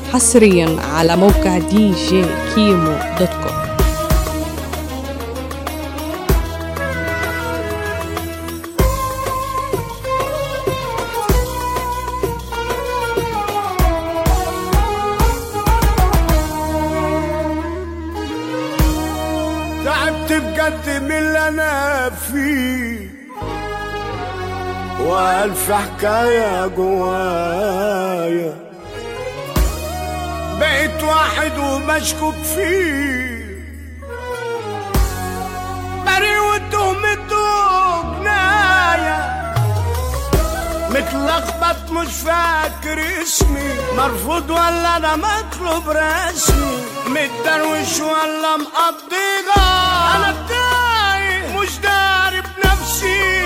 حصريا على موقع دي جي كيمو دوت كوم تعبت بجد من اللي انا فيه والف حكايه جوايا بقيت واحد ومشكوك فيه بريء وتهمته جنايه متلخبط مش فاكر اسمي مرفوض ولا انا مطلوب رسمي متدروش ولا مقضيها انا تايه مش داري بنفسي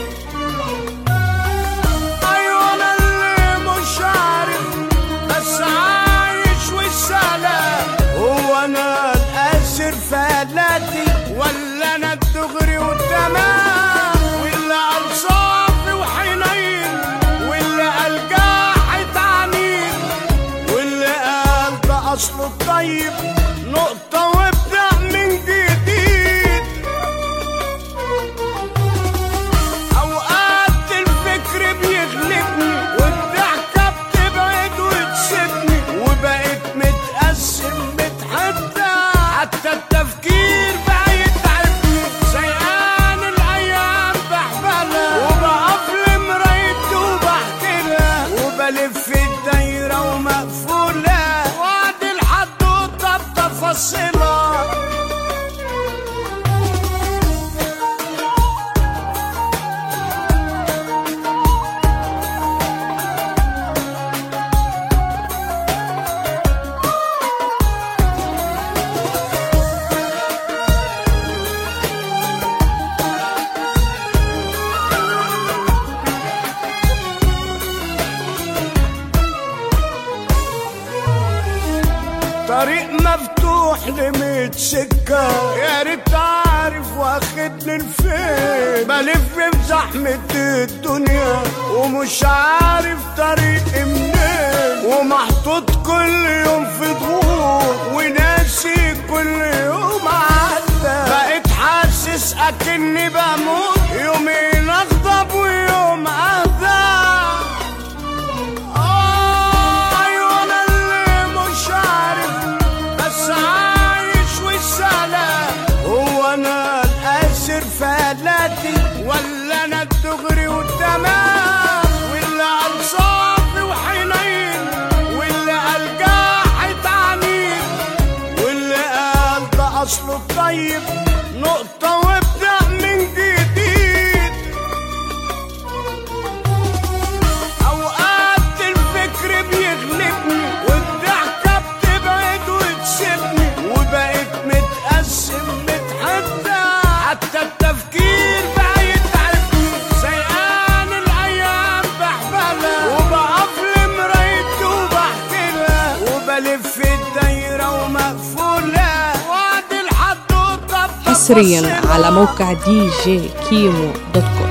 ايوه انا اللي مش عارف بس عايش والسلام هو انا الاسر فلاتي ولا انا الدغري والتمام واللي قال صافي وحنين واللي قال جاحد عنيد واللي قال ده اصله الطيب نقطة وابدأ من جديد اوقات الفكر بيغلبني والضحكة بتبعد وتسيبني وبقيت متقسم متحدى حتى التفكير بقى يتعبني سيئان الايام بحبلها وبقف لمرايتي وبحكي لها وبلف الدايرة ومقفولة وعد الحدوتة بتفاصيلها طريق مفتوح لميت سكة يا ريت عارف واخدني لفين بلف في زحمة الدنيا ومش عارف طريقي منين ومحطوط كل يوم في ضغوط وناسي كل يوم عدى بقيت حاسس اكني بموت يومين اغضب ويوم اهدى أيوة أنا اللي مش عارف بس عايش والسلام هو أنا الأسر فلاتي ولا أنا الدغري والتمام واللي قال صافي وحنين واللي قال جاحد عنيد واللي قال ده أصله الطيب نقطة وابدأ من جديد اوقات الفكر بيغلبني والضحكة بتبعد وتسيبني وبقيت متقسم متحدى حتى التفكير بقى يتعبني سيئان الايام بحبلها وبقف لمرايتي وبحكي لها وبلف الدايرة ومقفولة وعد الحدوتة حصريا على موقع دي جي كيمو دوت كوم